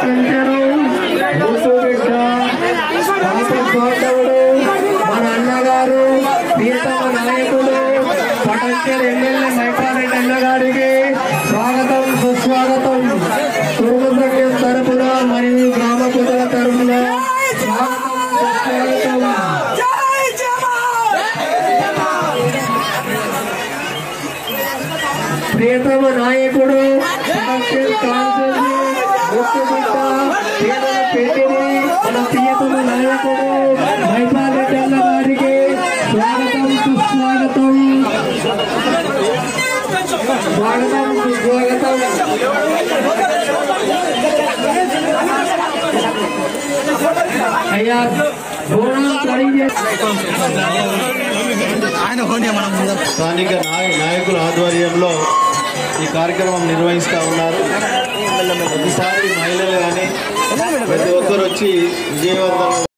పటంచెరు ముత్తు బిడ్డ పాప బాంధవుడు మన అన్నగారు ప్రియతమ నాయకుడు పటంచెరు ఎమ్మెల్యే మైపారెడ్డి అన్నగారికి స్వాగతం సుస్వాగతం కుటుంబ సంఘం తరపున మరియు గ్రామ ప్రజల తరపున స్వాగతం సుస్వాగతం ప్రియతమ నాయకుడు పటంచెరు కాన్సెన్సీ ముత్తు బిడ్డ పేదల పెట్టిని మన ప్రియతమ నాయకుడు మైపారెడ్డి అన్న గారికి స్వాగతం సుస్వాగతం స్వాగతం సుస్వాగతం అయ్యా బోనం కడిగే స్థానిక నాయ నాయకుల ఆధ్వర్యంలో ఈ కార్యక్రమం నిర్వహిస్తూ ఉన్నారు ప్రతిసారి మహిళలు కానీ ప్రతి ఒక్కరు వచ్చి విజయవంతం